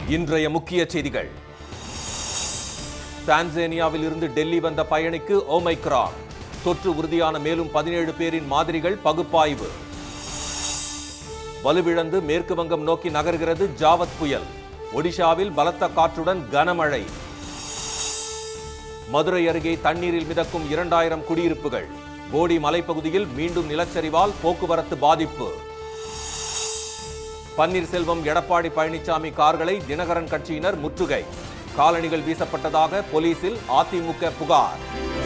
இன்றைய முக்கிய செய்திகள் டான்சேனியாவில் இருந்து டெல்லி வந்த பயணிக்கு ஓமைக்ரான் தொற்று உறுதியான மேலும் பதினேழு பேரின் மாதிரிகள் பகுப்பாய்வு வலுவிழந்து மேற்கு வங்கம் நோக்கி நகர்கிறது ஜாவத் புயல் ஒடிஷாவில் பலத்த காற்றுடன் கனமழை மதுரை அருகே தண்ணீரில் மிதக்கும் இரண்டாயிரம் குடியிருப்புகள் போடி மலைப்பகுதியில் மீண்டும் நிலச்சரிவால் போக்குவரத்து பாதிப்பு பன்னீர்செல்வம் எடப்பாடி பழனிசாமி கார்களை தினகரன் கட்சியினர் முற்றுகை காலணிகள் வீசப்பட்டதாக போலீசில் அதிமுக புகார்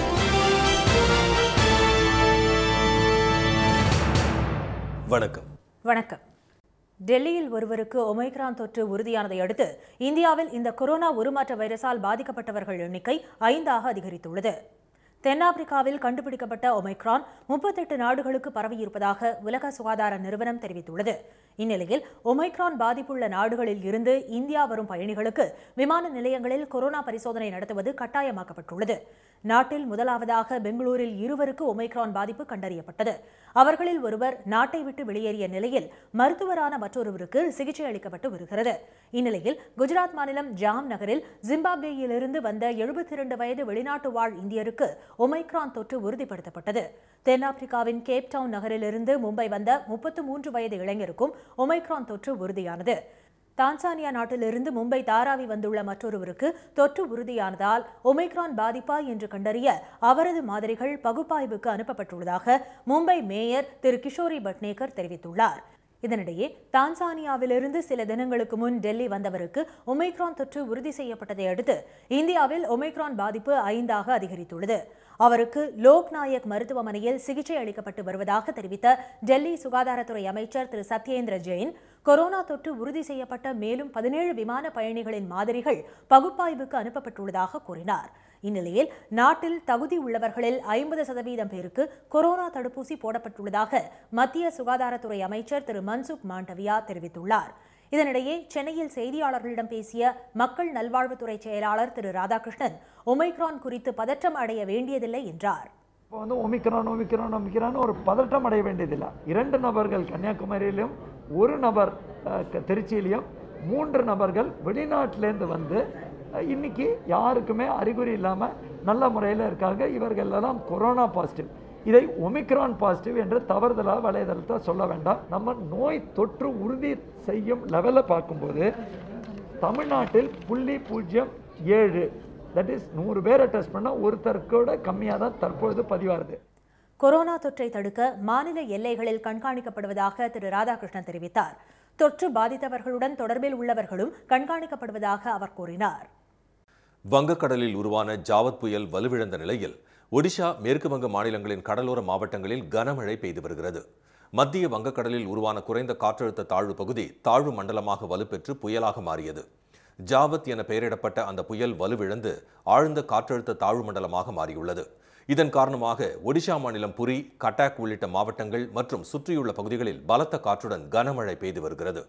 வணக்கம் வணக்கம் டெல்லியில் ஒருவருக்கு ஒமைக்ரான் தொற்று உறுதியானதை அடுத்து இந்தியாவில் இந்த கொரோனா உருமாற்ற வைரஸால் பாதிக்கப்பட்டவர்கள் எண்ணிக்கை ஐந்தாக அதிகரித்துள்ளது தென்னாப்பிரிக்காவில் கண்டுபிடிக்கப்பட்ட ஒமைக்ரான் முப்பத்தெட்டு நாடுகளுக்கு பரவியிருப்பதாக உலக சுகாதார நிறுவனம் தெரிவித்துள்ளது இந்நிலையில் ஒமைக்ரான் பாதிப்புள்ள நாடுகளில் இருந்து இந்தியா வரும் பயணிகளுக்கு விமான நிலையங்களில் கொரோனா பரிசோதனை நடத்துவது கட்டாயமாக்கப்பட்டுள்ளது நாட்டில் முதலாவதாக பெங்களூரில் இருவருக்கு ஒமைக்ரான் பாதிப்பு கண்டறியப்பட்டது அவர்களில் ஒருவர் நாட்டை விட்டு வெளியேறிய நிலையில் மருத்துவரான மற்றொருவருக்கு சிகிச்சை அளிக்கப்பட்டு வருகிறது இந்நிலையில் குஜராத் மாநிலம் ஜாம் நகரில் ஜிம்பாப்வேயிலிருந்து வந்த எழுபத்தி இரண்டு வயது வெளிநாட்டு வாழ் இந்தியருக்கு ஒமைக்ரான் தொற்று உறுதிப்படுத்தப்பட்டது தென்னாப்பிரிக்காவின் கேப் டவுன் நகரிலிருந்து மும்பை வந்த முப்பத்து மூன்று வயது இளைஞருக்கும் ஒமைக்ரான் தொற்று உறுதியானது தான்சானியா நாட்டிலிருந்து மும்பை தாராவி வந்துள்ள மற்றொருவருக்கு தொற்று உறுதியானதால் ஒமைக்ரான் பாதிப்பா என்று கண்டறிய அவரது மாதிரிகள் பகுப்பாய்வுக்கு அனுப்பப்பட்டுள்ளதாக மும்பை மேயர் திரு கிஷோரி பட்னேகர் தெரிவித்துள்ளார் இதனிடையே தான்சானியாவிலிருந்து சில தினங்களுக்கு முன் டெல்லி வந்தவருக்கு ஒமைக்ரான் தொற்று உறுதி செய்யப்பட்டதை அடுத்து இந்தியாவில் ஒமைக்ரான் பாதிப்பு ஐந்தாக அதிகரித்துள்ளது அவருக்கு லோக்நாயக் மருத்துவமனையில் சிகிச்சை அளிக்கப்பட்டு வருவதாக தெரிவித்த டெல்லி சுகாதாரத்துறை அமைச்சர் திரு சத்யேந்திர ஜெயின் கொரோனா தொற்று உறுதி செய்யப்பட்ட மேலும் பதினேழு விமான பயணிகளின் மாதிரிகள் பகுப்பாய்வுக்கு அனுப்பப்பட்டுள்ளதாக கூறினார் இந்நிலையில் நாட்டில் தகுதி உள்ளவர்களில் ஐம்பது சதவீதம் பேருக்கு கொரோனா தடுப்பூசி போடப்பட்டுள்ளதாக மத்திய சுகாதாரத்துறை அமைச்சர் திரு மன்சுக் மாண்டவியா தெரிவித்துள்ளார் இதனிடையே சென்னையில் செய்தியாளர்களிடம் பேசிய மக்கள் நல்வாழ்வுத்துறை செயலாளர் திரு ராதாகிருஷ்ணன் ஒமைக்ரான் குறித்து பதற்றம் அடைய வேண்டியதில்லை என்றார் இப்போ வந்து ஒமிக்ரான் ஒமிக்ரான் ஒமிக்ரான் ஒரு பதட்டம் அடைய வேண்டியதில்லை இரண்டு நபர்கள் கன்னியாகுமரியிலும் ஒரு நபர் அஹ், க- திருச்சியிலையும் மூன்று நபர்கள் வெளிநாட்டிலேருந்து வந்து அஹ், இன்னைக்கு யாருக்குமே அறிகுறி இல்லாமல் நல்ல முறையில் இருக்காங்க இவர்கள் எல்லாம் கொரோனா பாசிட்டிவ் இதை ஒமிக்ரான் பாசிட்டிவ் என்று தவறுதலாக வலைதளத்தை சொல்ல வேண்டாம் நம்ம நோய் தொற்று உறுதி செய்யும் லெவலில் பார்க்கும்போது தமிழ்நாட்டில் புள்ளி பூஜ்ஜியம் ஏழு தட் இஸ் நூறு பேரை டெஸ்ட் பண்ணால் ஒருத்தருக்கூட கம்மியாக தான் தற்பொழுது பதிவாகுது கொரோனா தொற்றை தடுக்க மாநில எல்லைகளில் கண்காணிக்கப்படுவதாக திரு ராதாகிருஷ்ணன் தெரிவித்தார் தொற்று பாதித்தவர்களுடன் தொடர்பில் உள்ளவர்களும் கண்காணிக்கப்படுவதாக அவர் கூறினார் வங்கக்கடலில் உருவான ஜாவத் புயல் வலுவிழந்த நிலையில் ஒடிஷா மேற்கு வங்க மாநிலங்களின் கடலோர மாவட்டங்களில் கனமழை பெய்து வருகிறது மத்திய வங்கக்கடலில் உருவான குறைந்த காற்றழுத்த தாழ்வு பகுதி தாழ்வு மண்டலமாக வலுப்பெற்று புயலாக மாறியது ஜாவத் என பெயரிடப்பட்ட அந்த புயல் வலுவிழந்து ஆழ்ந்த காற்றழுத்த தாழ்வு மண்டலமாக மாறியுள்ளது இதன் காரணமாக ஒடிஷா மாநிலம் புரி கட்டாக் உள்ளிட்ட மாவட்டங்கள் மற்றும் சுற்றியுள்ள பகுதிகளில் பலத்த காற்றுடன் கனமழை பெய்து வருகிறது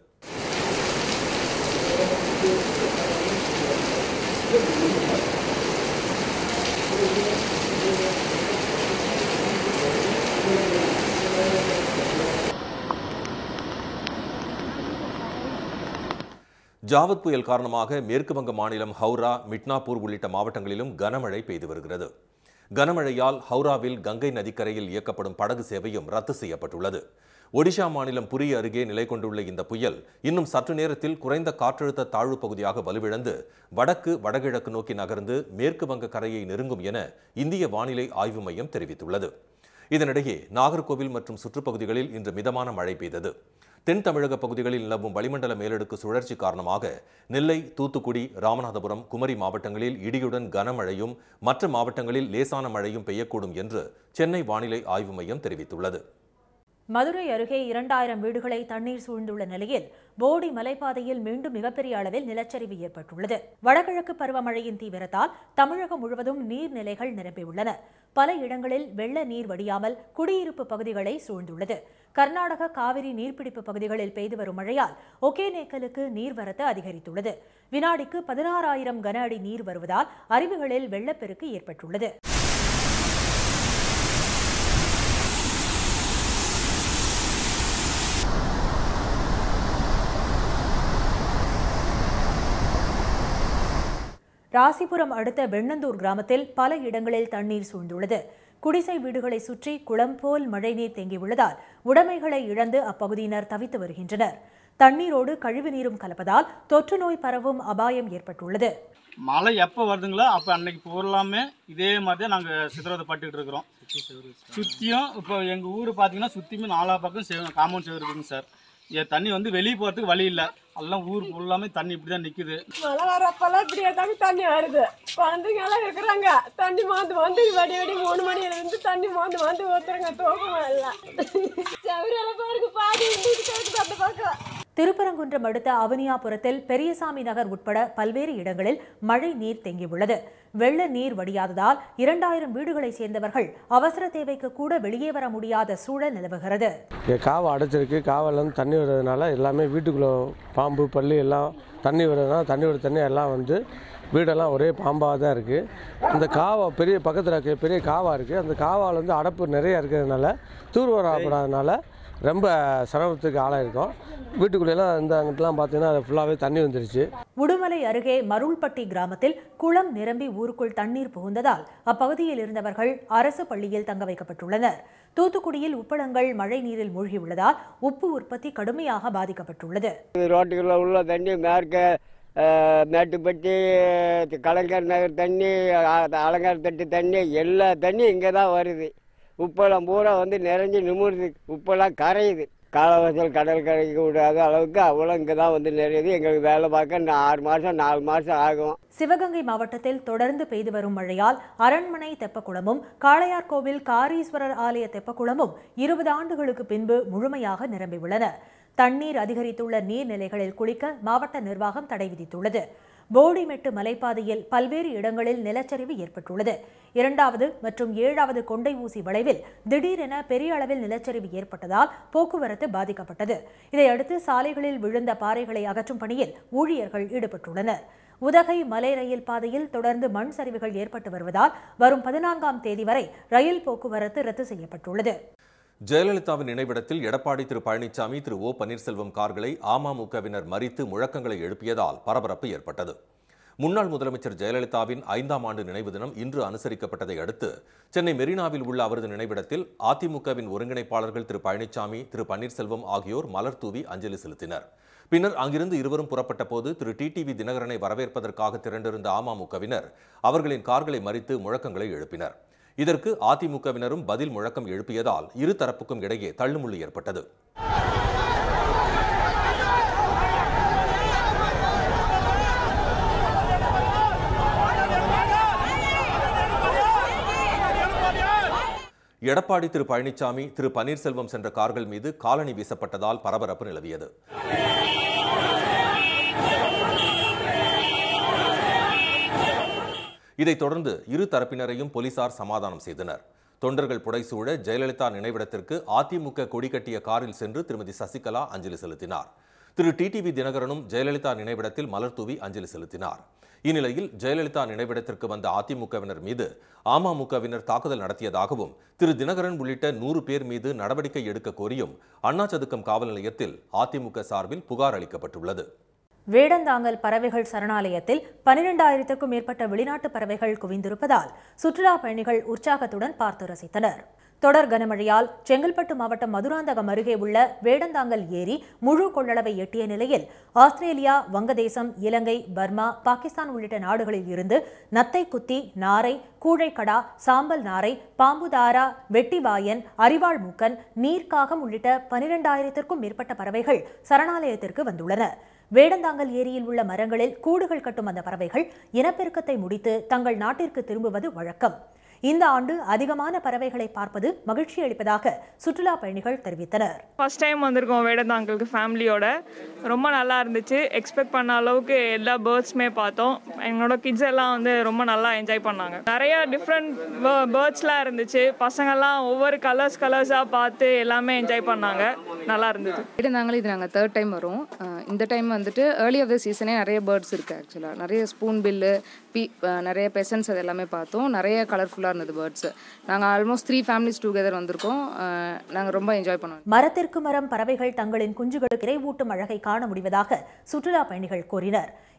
ஜாவத் புயல் காரணமாக மேற்கு வங்க மாநிலம் ஹவுரா மிட்னாப்பூர் உள்ளிட்ட மாவட்டங்களிலும் கனமழை பெய்து வருகிறது கனமழையால் ஹவுராவில் கங்கை நதிக்கரையில் இயக்கப்படும் படகு சேவையும் ரத்து செய்யப்பட்டுள்ளது ஒடிஷா மாநிலம் புரி அருகே நிலை கொண்டுள்ள இந்த புயல் இன்னும் சற்று நேரத்தில் குறைந்த காற்றழுத்த தாழ்வு பகுதியாக வலுவிழந்து வடக்கு வடகிழக்கு நோக்கி நகர்ந்து மேற்கு வங்க கரையை நெருங்கும் என இந்திய வானிலை ஆய்வு மையம் தெரிவித்துள்ளது இதனிடையே நாகர்கோவில் மற்றும் சுற்றுப்பகுதிகளில் இன்று மிதமான மழை பெய்தது தென் தமிழக பகுதிகளில் நிலவும் வளிமண்டல மேலடுக்கு சுழற்சி காரணமாக நெல்லை தூத்துக்குடி ராமநாதபுரம் குமரி மாவட்டங்களில் இடியுடன் கனமழையும் மற்ற மாவட்டங்களில் லேசான மழையும் பெய்யக்கூடும் என்று சென்னை வானிலை ஆய்வு மையம் தெரிவித்துள்ளது மதுரை அருகே இரண்டாயிரம் வீடுகளை தண்ணீர் சூழ்ந்துள்ள நிலையில் போடி மலைப்பாதையில் மீண்டும் மிகப்பெரிய அளவில் நிலச்சரிவு ஏற்பட்டுள்ளது வடகிழக்கு பருவமழையின் தீவிரத்தால் தமிழகம் முழுவதும் நீர்நிலைகள் நிரம்பியுள்ளன பல இடங்களில் வெள்ள நீர் வடியாமல் குடியிருப்பு பகுதிகளை சூழ்ந்துள்ளது கர்நாடக காவிரி நீர்பிடிப்பு பகுதிகளில் பெய்து வரும் மழையால் ஒகேனேக்கலுக்கு நீர்வரத்து அதிகரித்துள்ளது வினாடிக்கு பதினாறாயிரம் கன அடி நீர் வருவதால் அருவிகளில் வெள்ளப்பெருக்கு ஏற்பட்டுள்ளது ராசிபுரம் அடுத்த வெண்ணந்தூர் கிராமத்தில் பல இடங்களில் தண்ணீர் சூழ்ந்துள்ளது குடிசை வீடுகளை சுற்றி குளம் போல் மழைநீர் தேங்கியுள்ளதால் உடைமைகளை இழந்து அப்பகுதியினர் தவித்து வருகின்றனர் தண்ணீரோடு கழிவுநீரும் கலப்பதால் தொற்று நோய் பரவும் அபாயம் ஏற்பட்டுள்ளது மழை எப்போ வருதுங்களோ அப்போ அன்னைக்கு பூராமே இதே மாதிரி தான் நாங்கள் சித்திரவதை பட்டுக்கிட்டு இருக்கிறோம் சுற்றியும் இப்போ எங்கள் ஊர் பார்த்தீங்கன்னா சுற்றியுமே நாலா பக்கம் செவ காம்பவுண்ட் செவரு இருக்குங்க சார் என் தண்ணி வந்து வெளியே போகிறதுக்கு வழி இல்லை எல்லாம் ஊர் ஃபுல்லாமே தண்ணி இப்படி தான் நிற்குது மழை வரப்பெல்லாம் இப்படியே தாங்க தண்ணி வருது குழந்தைங்க எல்லாம் இருக்கிறாங்க தண்ணி மாந்து வந்து வடி வடி மூணு மணியில இருந்து தண்ணி மாந்து மாந்து ஊத்துறங்க தூக்கம் எல்லாம் செவரெல்லாம் பாருங்க பாதி இருந்துட்டு கிடக்குது அந்த பக்கம் திருப்பரங்குன்றம் அடுத்த அவனியாபுரத்தில் பெரியசாமி நகர் உட்பட பல்வேறு இடங்களில் மழை நீர் தேங்கியுள்ளது வெள்ள நீர் வடியாததால் இரண்டாயிரம் வீடுகளைச் சேர்ந்தவர்கள் அவசர தேவைக்கு கூட வெளியே வர முடியாத சூழல் நிலவுகிறது இங்கே காவை அடைச்சிருக்கு காவலேருந்து தண்ணி வர்றதுனால எல்லாமே வீட்டுக்குள்ளே பாம்பு பல்லி எல்லாம் தண்ணி வர்றதுனால தண்ணி வர தண்ணி எல்லாம் வந்து வீடெல்லாம் ஒரே பாம்பாக தான் இருக்குது அந்த காவா பெரிய பக்கத்தில் இருக்க பெரிய காவா இருக்குது அந்த காவாவில் வந்து அடைப்பு நிறைய இருக்கிறதுனால தூர்வாரப்படாதனால ரொம்ப சிரமத்துக்கு ஆளாயிருக்கோம் வீட்டுக்குள்ளெல்லாம் இந்த அங்கிட்டலாம் பார்த்தீங்கன்னா அது ஃபுல்லாகவே தண்ணி வந்துருச்சு உடுமலை அருகே மருள்பட்டி கிராமத்தில் குளம் நிரம்பி ஊருக்குள் தண்ணீர் புகுந்ததால் அப்பகுதியில் இருந்தவர்கள் அரசு பள்ளியில் தங்க வைக்கப்பட்டுள்ளனர் தூத்துக்குடியில் உப்பளங்கள் மழை நீரில் மூழ்கியுள்ளதால் உப்பு உற்பத்தி கடுமையாக பாதிக்கப்பட்டுள்ளது ரோட்டுக்குள்ள உள்ள தண்ணி மேற்க அஹ், மேட்டுப்பட்டி கலைஞர் நகர் தண்ணி அ- அலங்கார தட்டு தண்ணி எல்லா தண்ணியும் இங்கே தான் வருது உப்பெல்லாம் பூரா வந்து நிறைஞ்சு நிமிருது உப்பெல்லாம் கரையுது காலவாசல் கடல் கரைக்க விடாத அளவுக்கு அவ்வளோ இங்கே தான் வந்து நிறையுது எங்களுக்கு வேலை பார்க்க இன்னும் ஆறு மாதம் நாலு மாதம் ஆகும் சிவகங்கை மாவட்டத்தில் தொடர்ந்து பெய்து வரும் மழையால் அரண்மனை தெப்பக்குளமும் காளையார்கோவில் காரீஸ்வரர் ஆலய தெப்பக்குளமும் இருபது ஆண்டுகளுக்கு பின்பு முழுமையாக நிரம்பியுள்ளன தண்ணீர் அதிகரித்துள்ள நீர்நிலைகளில் குளிக்க மாவட்ட நிர்வாகம் தடை விதித்துள்ளது போடிமெட்டு மலைப்பாதையில் பல்வேறு இடங்களில் நிலச்சரிவு ஏற்பட்டுள்ளது இரண்டாவது மற்றும் ஏழாவது கொண்டை ஊசி வளைவில் திடீரென பெரிய அளவில் நிலச்சரிவு ஏற்பட்டதால் போக்குவரத்து பாதிக்கப்பட்டது இதையடுத்து சாலைகளில் விழுந்த பாறைகளை அகற்றும் பணியில் ஊழியர்கள் ஈடுபட்டுள்ளனர் உதகை மலை ரயில் பாதையில் தொடர்ந்து மண் சரிவுகள் ஏற்பட்டு வருவதால் வரும் பதினான்காம் தேதி வரை ரயில் போக்குவரத்து ரத்து செய்யப்பட்டுள்ளது ஜெயலலிதாவின் நினைவிடத்தில் எடப்பாடி திரு பழனிசாமி திரு ஓ பன்னீர்செல்வம் கார்களை அமமுகவினர் மறித்து முழக்கங்களை எழுப்பியதால் பரபரப்பு ஏற்பட்டது முன்னாள் முதலமைச்சர் ஜெயலலிதாவின் ஐந்தாம் ஆண்டு நினைவு தினம் இன்று அனுசரிக்கப்பட்டதை அடுத்து சென்னை மெரினாவில் உள்ள அவரது நினைவிடத்தில் அதிமுகவின் ஒருங்கிணைப்பாளர்கள் திரு பழனிசாமி திரு பன்னீர்செல்வம் ஆகியோர் மலர் தூவி அஞ்சலி செலுத்தினர் பின்னர் அங்கிருந்து இருவரும் புறப்பட்ட போது திரு டிடிவி தினகரனை வரவேற்பதற்காக திரண்டிருந்த அமமுகவினர் அவர்களின் கார்களை மறித்து முழக்கங்களை எழுப்பினர் இதற்கு அதிமுகவினரும் பதில் முழக்கம் எழுப்பியதால் இரு தரப்புக்கும் இடையே தள்ளுமுள்ளு ஏற்பட்டது எடப்பாடி திரு பழனிசாமி திரு பன்னீர்செல்வம் சென்ற கார்கள் மீது காலணி வீசப்பட்டதால் பரபரப்பு நிலவியது இதைத் தொடர்ந்து இரு தரப்பினரையும் போலீசார் சமாதானம் செய்தனர் தொண்டர்கள் புடைசூழ ஜெயலலிதா நினைவிடத்திற்கு அதிமுக கொடி கட்டிய காரில் சென்று திருமதி சசிகலா அஞ்சலி செலுத்தினார் திரு டிடிவி தினகரனும் ஜெயலலிதா நினைவிடத்தில் மலர் தூவி அஞ்சலி செலுத்தினார் இந்நிலையில் ஜெயலலிதா நினைவிடத்திற்கு வந்த அதிமுகவினர் மீது அமமுகவினர் தாக்குதல் நடத்தியதாகவும் திரு தினகரன் உள்ளிட்ட நூறு பேர் மீது நடவடிக்கை எடுக்க கோரியும் அண்ணா சதுக்கம் காவல் நிலையத்தில் அதிமுக சார்பில் புகார் அளிக்கப்பட்டுள்ளது வேடந்தாங்கல் பறவைகள் சரணாலயத்தில் பனிரெண்டாயிரத்துக்கும் மேற்பட்ட வெளிநாட்டு பறவைகள் குவிந்திருப்பதால் சுற்றுலா பயணிகள் உற்சாகத்துடன் பார்த்து ரசித்தனர் தொடர் கனமழையால் செங்கல்பட்டு மாவட்டம் மதுராந்தகம் அருகே உள்ள வேடந்தாங்கல் ஏரி முழு கொள்ளளவை எட்டிய நிலையில் ஆஸ்திரேலியா வங்கதேசம் இலங்கை பர்மா பாகிஸ்தான் உள்ளிட்ட நாடுகளில் இருந்து நத்தை குத்தி நாரை கூழைக்கடா சாம்பல் நாரை பாம்புதாரா வெட்டிவாயன் அரிவாள் மூக்கன் நீர்க்காகம் உள்ளிட்ட பனிரெண்டாயிரத்திற்கும் மேற்பட்ட பறவைகள் சரணாலயத்திற்கு வந்துள்ளன வேடந்தாங்கல் ஏரியில் உள்ள மரங்களில் கூடுகள் கட்டும் அந்த பறவைகள் இனப்பெருக்கத்தை முடித்து தங்கள் நாட்டிற்கு திரும்புவது வழக்கம் இந்த ஆண்டு அதிகமான பறவைகளை பார்ப்பது மகிழ்ச்சி அளிப்பதாக சுற்றுலா பயணிகள் தெரிவித்தனர் ஃபர்ஸ்ட் டைம் வந்திருக்கோம் வேடந்தாங்கலுக்கு ஃபேமிலியோட ரொம்ப நல்லா இருந்துச்சு எக்ஸ்பெக்ட் பண்ண அளவுக்கு எல்லா பேர்ட்ஸுமே பார்த்தோம் எங்களோட கிட்ஸ் எல்லாம் வந்து ரொம்ப நல்லா என்ஜாய் பண்ணாங்க நிறைய டிஃப்ரெண்ட் பேர்ட்ஸ்லாம் இருந்துச்சு பசங்கள்லாம் ஒவ்வொரு கலர்ஸ் கலர்ஸாக பார்த்து எல்லாமே என்ஜாய் பண்ணாங்க நல்லா இருந்தது இருந்தாங்களே இது நாங்கள் தேர்ட் டைம் வரோம் அஹ் இந்த டைம் வந்துட்டு ஏர்லி ஆஃப் த சீசனே நிறைய பேர்ட்ஸ் இருக்குது ஆக்சுவலாக நிறைய ஸ்பூன் பில்லு பீ அஹ் நிறைய பெசன்ஸ் அது எல்லாமே பார்த்தோம் நிறைய கலர்ஃபுல்லாக இருந்தது பேர்ட்ஸ் நாங்கள் ஆல்மோஸ்ட் த்ரீ ஃபேமிலிஸ் டுகெதர் வந்திருக்கோம் நாங்கள் ரொம்ப என்ஜாய் பண்ணோம் மரத்திற்கு மரம் பறவைகள் தங்களின் குஞ்சுகளுக்கு இறைவூட்டும் அழகை காண முடிவதாக சுற்றுலா பயணிகள் கூறினர்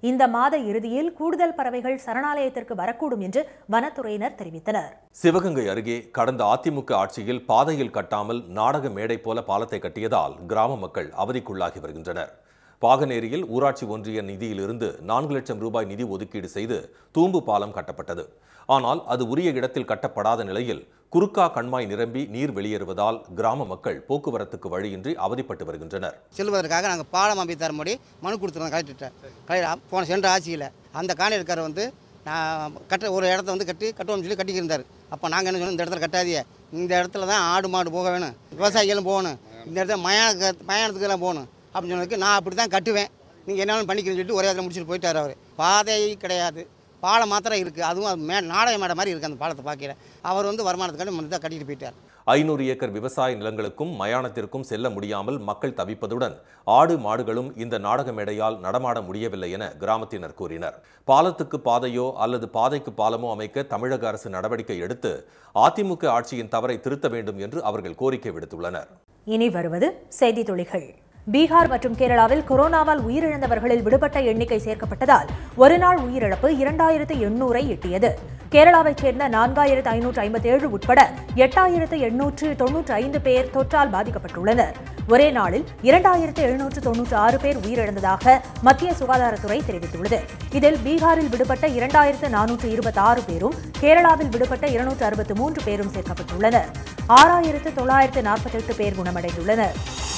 இந்த மாத இறுதியில் கூடுதல் பறவைகள் சரணாலயத்திற்கு வரக்கூடும் என்று வனத்துறையினர் தெரிவித்தனர் சிவகங்கை அருகே கடந்த அதிமுக ஆட்சியில் பாதையில் கட்டாமல் நாடக மேடை போல பாலத்தை கட்டியதால் கிராம மக்கள் அவதிக்குள்ளாகி வருகின்றனர் பாகனேரியில் ஊராட்சி ஒன்றிய நிதியிலிருந்து நான்கு லட்சம் ரூபாய் நிதி ஒதுக்கீடு செய்து தூம்பு பாலம் கட்டப்பட்டது ஆனால் அது உரிய இடத்தில் கட்டப்படாத நிலையில் குறுக்கா கண்மாய் நிரம்பி நீர் வெளியேறுவதால் கிராம மக்கள் போக்குவரத்துக்கு வழியின்றி அவதிப்பட்டு வருகின்றனர் செல்வதற்காக நாங்கள் பாலம் அமைத்து தரும்படி மனு கொடுத்துருந்தோம் கலெக்டர்கிட்ட கலெக்டர் போன சென்ற ஆட்சியில் அந்த காணியிருக்கார் வந்து நான் கட்ட ஒரு இடத்த வந்து கட்டி கட்டுவோம்னு சொல்லி கட்டிக்கிருந்தார் அப்போ நாங்கள் என்ன சொன்னோம் இந்த இடத்துல கட்டாதீங்க இந்த இடத்துல தான் ஆடு மாடு போக வேணும் விவசாயிகளும் போகணும் இந்த இடத்துல மயான மயானத்துக்கு எல்லாம் போகணும் அப்படின்னு சொன்னதுக்கு நான் அப்படி தான் கட்டுவேன் நீங்கள் என்னாலும் பண்ணிக்கிறேன்னு சொல்லிட்டு ஒரே இடத்துல முடிச்சுட்டு போயிட்டார் அவர் பாதை கிடையாது பாலம் மாத்திரம் இருக்குது அதுவும் அது மே நாடக மேடை மாதிரி இருக்குது அந்த பாலத்தை பார்க்கல அவர் வந்து வருமானத்துக்காண்டி மனதாக கட்டிட்டு போயிட்டார் ஐநூறு ஏக்கர் விவசாய நிலங்களுக்கும் மயானத்திற்கும் செல்ல முடியாமல் மக்கள் தவிப்பதுடன் ஆடு மாடுகளும் இந்த நாடக மேடையால் நடமாட முடியவில்லை என கிராமத்தினர் கூறினர் பாலத்துக்கு பாதையோ அல்லது பாதைக்கு பாலமோ அமைக்க தமிழக அரசு நடவடிக்கை எடுத்து அதிமுக ஆட்சியின் தவறை திருத்த வேண்டும் என்று அவர்கள் கோரிக்கை விடுத்துள்ளனர் இனி வருவது செய்தி துளிகள் பீகார் மற்றும் கேரளாவில் கொரோனாவால் உயிரிழந்தவர்களில் விடுபட்ட எண்ணிக்கை சேர்க்கப்பட்டதால் ஒரு நாள் உயிரிழப்பு இரண்டாயிரத்து எண்ணூரை எட்டியது கேரளாவைச் சேர்ந்த நான்காயிரத்து ஐநூற்று ஐம்பத்தி ஏழு உட்பட எட்டாயிரத்து எண்ணூற்று தொன்னூற்று ஐந்து பேர் தொற்றால் பாதிக்கப்பட்டுள்ளனர் ஒரே நாளில் இரண்டாயிரத்து எழுநூற்று தொன்னூற்று ஆறு பேர் உயிரிழந்ததாக மத்திய சுகாதாரத்துறை தெரிவித்துள்ளது இதில் பீகாரில் விடுபட்ட இரண்டாயிரத்து நானூற்று இருபத்தி ஆறு பேரும் கேரளாவில் விடுபட்ட இருநூற்று அறுபத்து மூன்று பேரும் சேர்க்கப்பட்டுள்ளனர் ஆறாயிரத்து தொள்ளாயிரத்து நாற்பத்தெட்டு பேர் குணமடைந்துள்ளனர்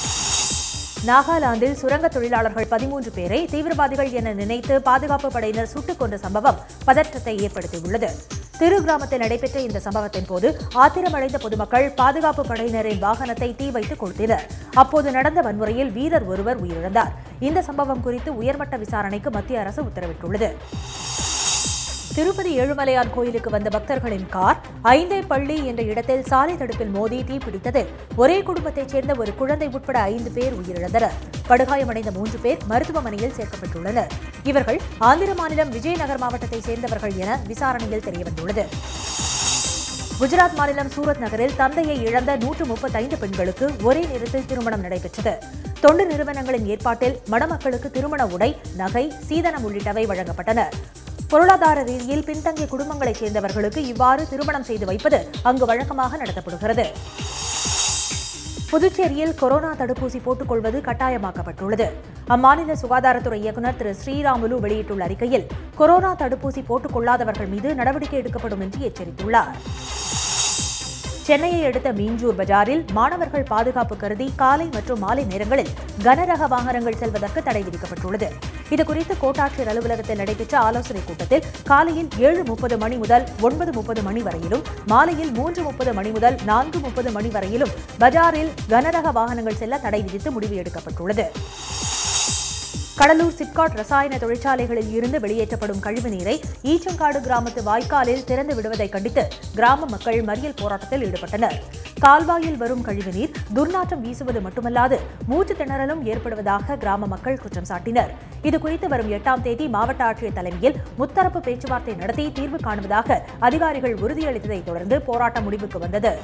நாகாலாந்தில் சுரங்க தொழிலாளர்கள் பதிமூன்று பேரை தீவிரவாதிகள் என நினைத்து பாதுகாப்பு படையினர் சுட்டுக் கொன்ற சம்பவம் பதற்றத்தை ஏற்படுத்தியுள்ளது திரு கிராமத்தில் நடைபெற்ற இந்த சம்பவத்தின் போது ஆத்திரமடைந்த பொதுமக்கள் பாதுகாப்பு படையினரின் வாகனத்தை தீ வைத்து கொளுத்தினர் அப்போது நடந்த வன்முறையில் வீரர் ஒருவர் உயிரிழந்தார் இந்த சம்பவம் குறித்து உயர்மட்ட விசாரணைக்கு மத்திய அரசு உத்தரவிட்டுள்ளது திருப்பதி ஏழுமலையான் கோயிலுக்கு வந்த பக்தர்களின் கார் ஐந்தே பள்ளி என்ற இடத்தில் சாலை தடுப்பில் மோதி தீப்பிடித்ததில் ஒரே குடும்பத்தைச் சேர்ந்த ஒரு குழந்தை உட்பட ஐந்து பேர் உயிரிழந்தனர் படுகாயமடைந்த மூன்று பேர் மருத்துவமனையில் சேர்க்கப்பட்டுள்ளனர் இவர்கள் ஆந்திர மாநிலம் விஜயநகர் மாவட்டத்தைச் சேர்ந்தவர்கள் என விசாரணையில் தெரியவந்துள்ளது குஜராத் மாநிலம் சூரத் நகரில் தந்தையை இழந்த நூற்று முப்பத்தைந்து பெண்களுக்கு ஒரே நேரத்தில் திருமணம் நடைபெற்றது தொண்டு நிறுவனங்களின் ஏற்பாட்டில் மணமக்களுக்கு திருமண உடை நகை சீதனம் உள்ளிட்டவை வழங்கப்பட்டன பொருளாதார ரீதியில் பின்தங்கிய குடும்பங்களைச் சேர்ந்தவர்களுக்கு இவ்வாறு திருமணம் செய்து வைப்பது அங்கு வழக்கமாக நடத்தப்படுகிறது புதுச்சேரியில் கொரோனா தடுப்பூசி போட்டுக்கொள்வது கட்டாயமாக்கப்பட்டுள்ளது அம்மாநில சுகாதாரத்துறை இயக்குநர் திரு ஸ்ரீராமுலு வெளியிட்டுள்ள அறிக்கையில் கொரோனா தடுப்பூசி போட்டுக் கொள்ளாதவர்கள் மீது நடவடிக்கை எடுக்கப்படும் என்று எச்சரித்துள்ளார் சென்னையை அடுத்த மீஞ்சூர் பஜாரில் மாணவர்கள் பாதுகாப்பு கருதி காலை மற்றும் மாலை நேரங்களில் கனரக வாகனங்கள் செல்வதற்கு தடை விதிக்கப்பட்டுள்ளது இதுகுறித்து கோட்டாட்சியர் அலுவலகத்தில் நடைபெற்ற ஆலோசனைக் கூட்டத்தில் காலையில் ஏழு முப்பது மணி முதல் ஒன்பது முப்பது மணி வரையிலும் மாலையில் மூன்று முப்பது மணி முதல் நான்கு முப்பது மணி வரையிலும் பஜாரில் கனரக வாகனங்கள் செல்ல தடை விதித்து முடிவு எடுக்கப்பட்டுள்ளது கடலூர் சிப்காட் ரசாயன தொழிற்சாலைகளில் இருந்து வெளியேற்றப்படும் கழிவுநீரை ஈச்சங்காடு கிராமத்து வாய்க்காலில் திறந்து விடுவதை கண்டித்து கிராம மக்கள் மறியல் போராட்டத்தில் ஈடுபட்டனர் கால்வாயில் வரும் கழிவுநீர் துர்நாற்றம் வீசுவது மட்டுமல்லாது மூச்சு திணறலும் ஏற்படுவதாக கிராம மக்கள் குற்றம் சாட்டினர் இதுகுறித்து வரும் எட்டாம் தேதி மாவட்ட ஆட்சியர் தலைமையில் முத்தரப்பு பேச்சுவார்த்தை நடத்தி தீர்வு காணுவதாக அதிகாரிகள் உறுதியளித்ததைத் தொடர்ந்து போராட்டம் முடிவுக்கு வந்தது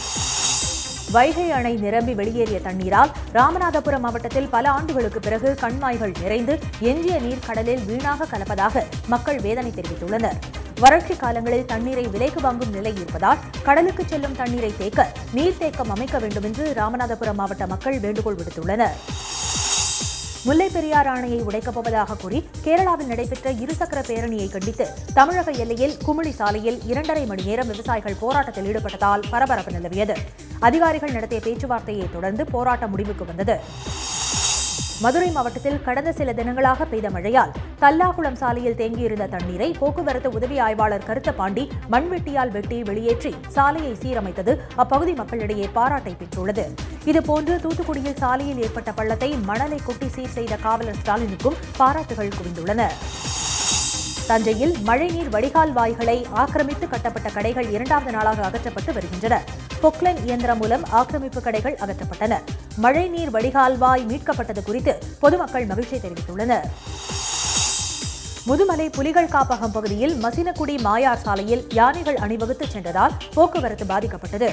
வைகை அணை நிரம்பி வெளியேறிய தண்ணீரால் ராமநாதபுரம் மாவட்டத்தில் பல ஆண்டுகளுக்கு பிறகு கண்மாய்கள் நிறைந்து எஞ்சிய நீர் கடலில் வீணாக கலப்பதாக மக்கள் வேதனை தெரிவித்துள்ளனர் வறட்சி காலங்களில் தண்ணீரை விலைக்கு வாங்கும் நிலை இருப்பதால் கடலுக்கு செல்லும் தண்ணீரை தேக்க நீர்த்தேக்கம் அமைக்க வேண்டும் என்று ராமநாதபுரம் மாவட்ட மக்கள் வேண்டுகோள் விடுத்துள்ளனர் முல்லை பெரியாறு அணையை உடைக்கப் போவதாக கூறி கேரளாவில் நடைபெற்ற இருசக்கர பேரணியை கண்டித்து தமிழக எல்லையில் குமிளி சாலையில் இரண்டரை மணி நேரம் விவசாயிகள் போராட்டத்தில் ஈடுபட்டதால் பரபரப்பு நிலவியது அதிகாரிகள் நடத்திய பேச்சுவார்த்தையை தொடர்ந்து போராட்டம் முடிவுக்கு வந்தது மதுரை மாவட்டத்தில் கடந்த சில தினங்களாக பெய்த மழையால் கல்லாகுளம் சாலையில் தேங்கியிருந்த தண்ணீரை போக்குவரத்து உதவி ஆய்வாளர் கருத்தபாண்டி மண்வெட்டியால் வெட்டி வெளியேற்றி சாலையை சீரமைத்தது அப்பகுதி மக்களிடையே பாராட்டை பெற்றுள்ளது இதுபோன்று தூத்துக்குடியில் சாலையில் ஏற்பட்ட பள்ளத்தை மணலை கொட்டி சீர் செய்த காவலர் ஸ்டாலினுக்கும் பாராட்டுகள் குவிந்துள்ளன தஞ்சையில் மழைநீர் வடிகால் வாய்களை ஆக்கிரமித்து கட்டப்பட்ட கடைகள் இரண்டாவது நாளாக அகற்றப்பட்டு வருகின்றன பொக்லைன் இயந்திரம் மூலம் ஆக்கிரமிப்பு கடைகள் அகற்றப்பட்டன மழைநீர் வடிகால் வாய் மீட்கப்பட்டது குறித்து பொதுமக்கள் மகிழ்ச்சி தெரிவித்துள்ளனர் முதுமலை புலிகள் காப்பகம் பகுதியில் மசினக்குடி மாயார் சாலையில் யானைகள் அணிவகுத்து சென்றதால் போக்குவரத்து பாதிக்கப்பட்டது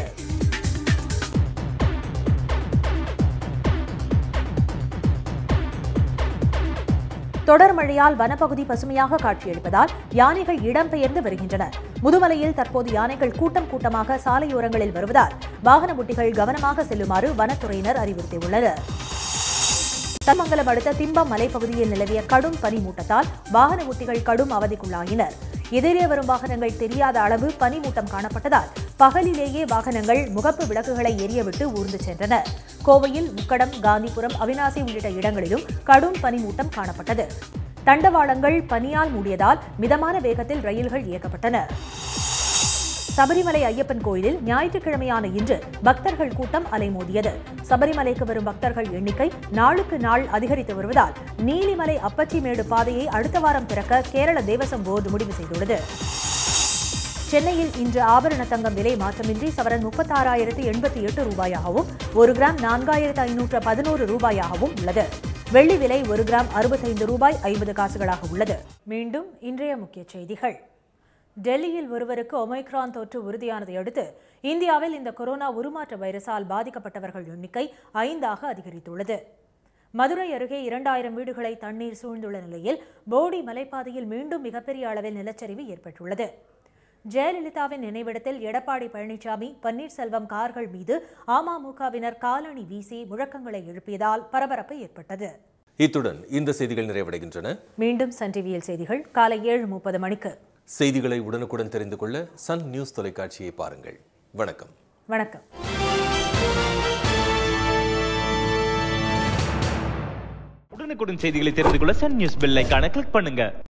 தொடர் மழையால் வனப்பகுதி பசுமையாக காட்சியளிப்பதால் யானைகள் இடம்பெயர்ந்து வருகின்றன முதுமலையில் தற்போது யானைகள் கூட்டம் கூட்டமாக சாலையோரங்களில் வருவதால் வாகன ஓட்டிகள் கவனமாக செல்லுமாறு வனத்துறையினர் அறிவுறுத்தியுள்ளனர் தமங்கலம் அடுத்த திம்பம் மலைப்பகுதியில் நிலவிய கடும் பனிமூட்டத்தால் வாகன ஓட்டிகள் கடும் அவதிக்குள்ளாயினர் எதிரே வரும் வாகனங்கள் தெரியாத அளவு பனிமூட்டம் காணப்பட்டதால் பகலிலேயே வாகனங்கள் முகப்பு விளக்குகளை எரியவிட்டு ஊர்ந்து சென்றன கோவையில் உக்கடம் காந்திபுரம் அவினாசி உள்ளிட்ட இடங்களிலும் கடும் பனிமூட்டம் காணப்பட்டது தண்டவாளங்கள் பனியால் மூடியதால் மிதமான வேகத்தில் ரயில்கள் இயக்கப்பட்டன சபரிமலை ஐயப்பன் கோயிலில் ஞாயிற்றுக்கிழமையான இன்று பக்தர்கள் கூட்டம் அலைமோதியது சபரிமலைக்கு வரும் பக்தர்கள் எண்ணிக்கை நாளுக்கு நாள் அதிகரித்து வருவதால் நீலிமலை அப்பச்சிமேடு பாதையை அடுத்த வாரம் திறக்க கேரள தேவசம் போர்டு முடிவு செய்துள்ளது சென்னையில் இன்று ஆபரண தங்கம் விலை மாற்றமின்றி சவரன் முப்பத்தாறாயிரத்து எண்பத்தி எட்டு ரூபாயாகவும் ஒரு கிராம் நான்காயிரத்து ஐநூற்று பதினோரு ரூபாயாகவும் உள்ளது வெள்ளி விலை ஒரு கிராம் அறுபத்தைந்து ரூபாய் ஐம்பது காசுகளாக உள்ளது மீண்டும் இன்றைய முக்கிய செய்திகள் டெல்லியில் ஒருவருக்கு ஒமைக்ரான் தொற்று உறுதியானதை அடுத்து இந்தியாவில் இந்த கொரோனா உருமாற்ற வைரஸால் பாதிக்கப்பட்டவர்கள் எண்ணிக்கை ஐந்தாக அதிகரித்துள்ளது மதுரை அருகே இரண்டாயிரம் வீடுகளை தண்ணீர் சூழ்ந்துள்ள நிலையில் போடி மலைப்பாதையில் மீண்டும் மிகப்பெரிய அளவில் நிலச்சரிவு ஏற்பட்டுள்ளது ஜெயலலிதாவின் நினைவிடத்தில் எடப்பாடி பழனிசாமி பன்னீர்செல்வம் கார்கள் மீது அமமுகவினர் காலணி வீசி முழக்கங்களை எழுப்பியதால் பரபரப்பு ஏற்பட்டது இத்துடன் இந்த செய்திகள் நிறைவடைகின்றன மீண்டும் சன் டிவியில் செய்திகள் காலை ஏழு முப்பது மணிக்கு செய்திகளை உடனுக்குடன் தெரிந்து கொள்ள சன் நியூஸ் தொலைக்காட்சியை பாருங்கள் வணக்கம் வணக்கம் உடனுக்குடன் செய்திகளை தெரிந்து கொள்ள சன் நியூஸ் பெல் ஐகானை கிளிக் பண்ணுங்க